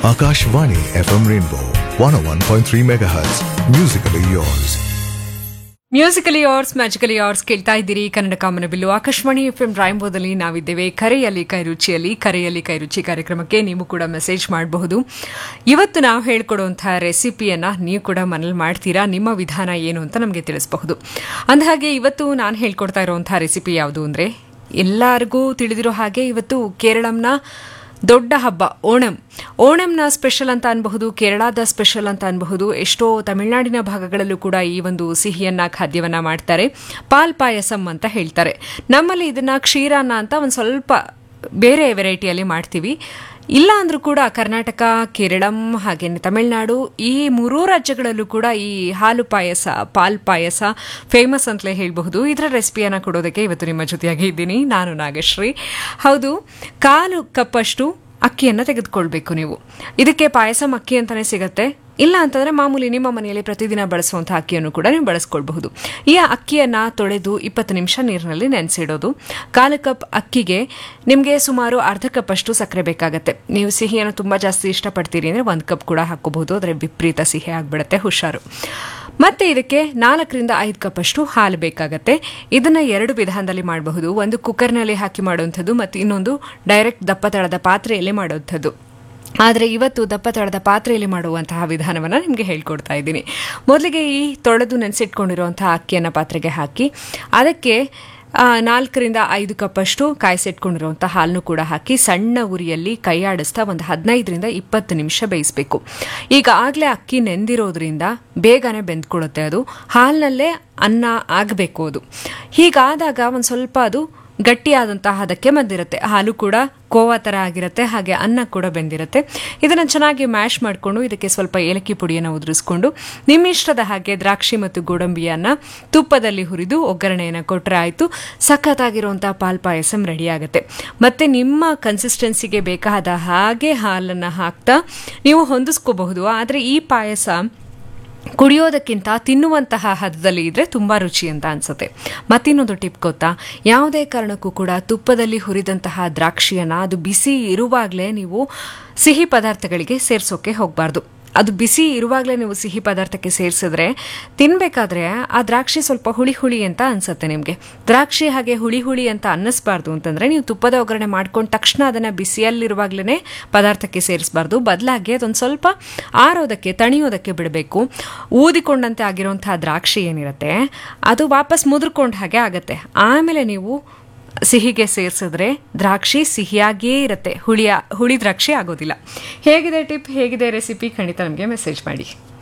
Akashvani FM Rainbow 101.3 MHz. Musically yours. Musically yours magically yours ಕೇಳ್ತಾ ಇದ್ದೀರಿ ಕನ್ನಡ ಕಾಮನ ಬಿಲ್ಲು ಆಕಾಶವಾಣಿ ಎಫ್ ಎಂ ರಾಯಂಬೋದಲ್ಲಿ ನಾವಿದ್ದೇವೆ ಕರೆಯಲ್ಲಿ ಕೈರುಚಿಯಲ್ಲಿ ಕರೆಯಲ್ಲಿ ಕೈರುಚಿ ಕಾರ್ಯಕ್ರಮಕ್ಕೆ ನೀವು ಕೂಡ ಮೆಸೇಜ್ ಮಾಡಬಹುದು ಇವತ್ತು ನಾವು ಹೇಳ್ಕೊಡುವಂತಹ ರೆಸಿಪಿಯನ್ನ ನೀವು ಕೂಡ ಮನೇಲಿ ಮಾಡ್ತೀರಾ ನಿಮ್ಮ ವಿಧಾನ ಏನು ಅಂತ ನಮಗೆ ತಿಳಿಸಬಹುದು ಅಂದಹಾಗೆ ಇವತ್ತು ನಾನು ಹೇಳ್ಕೊಡ್ತಾ ಇರುವಂತಹ ರೆಸಿಪಿ ಯಾವುದು ಅಂದರೆ ಎಲ್ಲರಿಗೂ ತಿಳಿದಿರೋ ಹಾಗೆ ಇವತ್ತು ಕೇರಳಂನ ದೊಡ್ಡ ಹಬ್ಬ ಓಣಂ ಓಣಂನ ಸ್ಪೆಷಲ್ ಅಂತ ಅನ್ಬಹುದು ಕೇರಳದ ಸ್ಪೆಷಲ್ ಅಂತ ಅನ್ಬಹುದು ಎಷ್ಟೋ ತಮಿಳುನಾಡಿನ ಭಾಗಗಳಲ್ಲೂ ಕೂಡ ಈ ಒಂದು ಸಿಹಿಯನ್ನ ಖಾದ್ಯವನ್ನ ಮಾಡ್ತಾರೆ ಪಾಲ್ ಪಾಯಸಂ ಅಂತ ಹೇಳ್ತಾರೆ ನಮ್ಮಲ್ಲಿ ಇದನ್ನ ಕ್ಷೀರಾನ್ನ ಅಂತ ಒಂದು ಸ್ವಲ್ಪ ಬೇರೆ ವೆರೈಟಿಯಲ್ಲಿ ಮಾಡ್ತೀವಿ ಇಲ್ಲ ಅಂದ್ರೂ ಕೂಡ ಕರ್ನಾಟಕ ಕೇರಳಂ ಹಾಗೇನೆ ತಮಿಳುನಾಡು ಈ ಮೂರೂ ರಾಜ್ಯಗಳಲ್ಲೂ ಕೂಡ ಈ ಹಾಲು ಪಾಯಸ ಪಾಲ್ ಪಾಯಸ ಫೇಮಸ್ ಅಂತಲೇ ಹೇಳಬಹುದು ಇದರ ರೆಸಿಪಿಯನ್ನು ಕೊಡೋದಕ್ಕೆ ಇವತ್ತು ನಿಮ್ಮ ಜೊತೆಯಾಗಿ ಇದ್ದೀನಿ ನಾನು ನಾಗಶ್ರೀ ಹೌದು ಕಾಲು ಕಪ್ಪಷ್ಟು ಅಕ್ಕಿಯನ್ನು ತೆಗೆದುಕೊಳ್ಬೇಕು ನೀವು ಇದಕ್ಕೆ ಪಾಯಸಂ ಅಕ್ಕಿ ಅಂತಾನೆ ಸಿಗತ್ತೆ ಇಲ್ಲ ಅಂತಂದ್ರೆ ಮಾಮೂಲಿ ನಿಮ್ಮ ಮನೆಯಲ್ಲಿ ಪ್ರತಿದಿನ ಬಳಸುವಂಥ ಅಕ್ಕಿಯನ್ನು ಕೂಡ ನೀವು ಬಳಸ್ಕೊಳ್ಬಹುದು ಈ ಅಕ್ಕಿಯನ್ನ ತೊಳೆದು ಇಪ್ಪತ್ತು ನಿಮಿಷ ನೀರಿನಲ್ಲಿ ನೆನೆಸಿಡೋದು ಕಾಲು ಕಪ್ ಅಕ್ಕಿಗೆ ನಿಮಗೆ ಸುಮಾರು ಅರ್ಧ ಕಪ್ ಅಷ್ಟು ಸಕ್ಕರೆ ಬೇಕಾಗತ್ತೆ ನೀವು ಸಿಹಿಯನ್ನು ತುಂಬಾ ಜಾಸ್ತಿ ಇಷ್ಟಪಡ್ತೀರಿ ಅಂದ್ರೆ ಒಂದು ಕಪ್ ಕೂಡ ಹಾಕೋಬಹುದು ಆದರೆ ವಿಪರೀತ ಸಿಹಿ ಆಗ್ಬಿಡುತ್ತೆ ಹುಷಾರು ಮತ್ತೆ ಇದಕ್ಕೆ ನಾಲ್ಕರಿಂದ ಐದು ಕಪ್ ಅಷ್ಟು ಹಾಲು ಬೇಕಾಗತ್ತೆ ಇದನ್ನ ಎರಡು ವಿಧಾನದಲ್ಲಿ ಮಾಡಬಹುದು ಒಂದು ಕುಕ್ಕರ್ನಲ್ಲಿ ಹಾಕಿ ಮಾಡುವಂಥದ್ದು ಮತ್ತು ಇನ್ನೊಂದು ಡೈರೆಕ್ಟ್ ದಪ್ಪ ತಳದ ಪಾತ್ರೆಯಲ್ಲಿ ಮಾಡುವಂಥದ್ದು ಆದರೆ ಇವತ್ತು ದಪ್ಪ ತಳದ ಪಾತ್ರೆಯಲ್ಲಿ ಮಾಡುವಂತಹ ವಿಧಾನವನ್ನು ನಿಮಗೆ ಹೇಳ್ಕೊಡ್ತಾ ಇದ್ದೀನಿ ಮೊದಲಿಗೆ ಈ ತೊಳೆದು ನೆನೆಸಿಟ್ಕೊಂಡಿರುವಂತಹ ಅಕ್ಕಿಯನ್ನು ಪಾತ್ರೆಗೆ ಹಾಕಿ ಅದಕ್ಕೆ ಆ, ನಾಲ್ಕರಿಂದ ಐದು ಕಪ್ಪಷ್ಟು ಕಾಯಿಸಿಟ್ಕೊಂಡಿರುವಂಥ ಹಾಲನ್ನು ಕೂಡ ಹಾಕಿ ಸಣ್ಣ ಉರಿಯಲ್ಲಿ ಕೈ ಆಡಿಸ್ತಾ ಒಂದು ಹದಿನೈದರಿಂದ ಇಪ್ಪತ್ತು ನಿಮಿಷ ಬೇಯಿಸಬೇಕು ಈಗ ಆಗಲೇ ಅಕ್ಕಿ ನೆಂದಿರೋದ್ರಿಂದ ಬೇಗನೆ ಬೆಂದ್ಕೊಳ್ಳುತ್ತೆ ಅದು ಹಾಲಿನಲ್ಲೇ ಅನ್ನ ಆಗಬೇಕು ಅದು ಹೀಗಾದಾಗ ಒಂದು ಸ್ವಲ್ಪ ಅದು ಗಟ್ಟಿಯಾದಂತಹ ಹದಕ್ಕೆ ಬಂದಿರುತ್ತೆ ಹಾಲು ಕೂಡ ಕೋವಾ ಥರ ಆಗಿರುತ್ತೆ ಹಾಗೆ ಅನ್ನ ಕೂಡ ಬೆಂದಿರುತ್ತೆ ಇದನ್ನು ಚೆನ್ನಾಗಿ ಮ್ಯಾಶ್ ಮಾಡಿಕೊಂಡು ಇದಕ್ಕೆ ಸ್ವಲ್ಪ ಏಲಕ್ಕಿ ಪುಡಿಯನ್ನು ಉದುರಿಸ್ಕೊಂಡು ನಿಮ್ಮಿಷ್ಟದ ಹಾಗೆ ದ್ರಾಕ್ಷಿ ಮತ್ತು ಗೋಡಂಬಿಯನ್ನು ತುಪ್ಪದಲ್ಲಿ ಹುರಿದು ಒಗ್ಗರಣೆಯನ್ನು ಕೊಟ್ಟರೆ ಆಯಿತು ಸಖತ್ತಾಗಿರುವಂತಹ ಪಾಲ್ ಪಾಯಸಂ ರೆಡಿ ಆಗುತ್ತೆ ಮತ್ತೆ ನಿಮ್ಮ ಕನ್ಸಿಸ್ಟೆನ್ಸಿಗೆ ಬೇಕಾದ ಹಾಗೆ ಹಾಲನ್ನು ಹಾಕ್ತಾ ನೀವು ಹೊಂದಿಸ್ಕೋಬಹುದು ಆದರೆ ಈ ಪಾಯಸ ಕುಡಿಯೋದಕ್ಕಿಂತ ತಿನ್ನುವಂತಹ ಹದದಲ್ಲಿ ಇದ್ರೆ ತುಂಬಾ ರುಚಿ ಅಂತ ಅನ್ಸುತ್ತೆ ಮತ್ತಿನ್ನೊಂದು ಟಿಪ್ ಗೊತ್ತಾ ಯಾವುದೇ ಕಾರಣಕ್ಕೂ ಕೂಡ ತುಪ್ಪದಲ್ಲಿ ಹುರಿದಂತಹ ದ್ರಾಕ್ಷಿಯನ್ನ ಅದು ಬಿಸಿ ಇರುವಾಗಲೇ ನೀವು ಸಿಹಿ ಪದಾರ್ಥಗಳಿಗೆ ಸೇರ್ಸೋಕೆ ಹೋಗಬಾರ್ದು ಅದು ಬಿಸಿ ಇರುವಾಗಲೇ ನೀವು ಸಿಹಿ ಪದಾರ್ಥಕ್ಕೆ ಸೇರಿಸಿದ್ರೆ ತಿನ್ಬೇಕಾದ್ರೆ ಆ ದ್ರಾಕ್ಷಿ ಸ್ವಲ್ಪ ಹುಳಿ ಹುಳಿ ಅಂತ ಅನ್ಸುತ್ತೆ ನಿಮಗೆ ದ್ರಾಕ್ಷಿ ಹಾಗೆ ಹುಳಿ ಹುಳಿ ಅಂತ ಅನ್ನಿಸ್ಬಾರ್ದು ಅಂತಂದ್ರೆ ನೀವು ತುಪ್ಪದ ಒಗ್ಗರಣೆ ಮಾಡ್ಕೊಂಡ ತಕ್ಷಣ ಅದನ್ನ ಬಿಸಿಯಲ್ಲಿರುವಾಗಲೇ ಪದಾರ್ಥಕ್ಕೆ ಸೇರಿಸಬಾರ್ದು ಬದಲಾಗಿ ಅದೊಂದು ಸ್ವಲ್ಪ ಆರೋದಕ್ಕೆ ತಣಿಯೋದಕ್ಕೆ ಬಿಡಬೇಕು ಊದಿಕೊಂಡಂತೆ ಆಗಿರುವಂತಹ ದ್ರಾಕ್ಷಿ ಏನಿರುತ್ತೆ ಅದು ವಾಪಸ್ ಮುದ್ರಕೊಂಡ ಹಾಗೆ ಆಗತ್ತೆ ಆಮೇಲೆ ನೀವು ಸಿಹಿಗೆ ಸೇರಿಸಿದ್ರೆ ದ್ರಾಕ್ಷಿ ಸಿಹಿಯಾಗಿಯೇ ಇರುತ್ತೆ ಹುಳಿಯ ಹುಳಿ ದ್ರಾಕ್ಷಿ ಆಗೋದಿಲ್ಲ ಹೇಗಿದೆ ಟಿಪ್ ಹೇಗಿದೆ ರೆಸಿಪಿ ಖಂಡಿತ ನಮಗೆ ಮೆಸೇಜ್ ಮಾಡಿ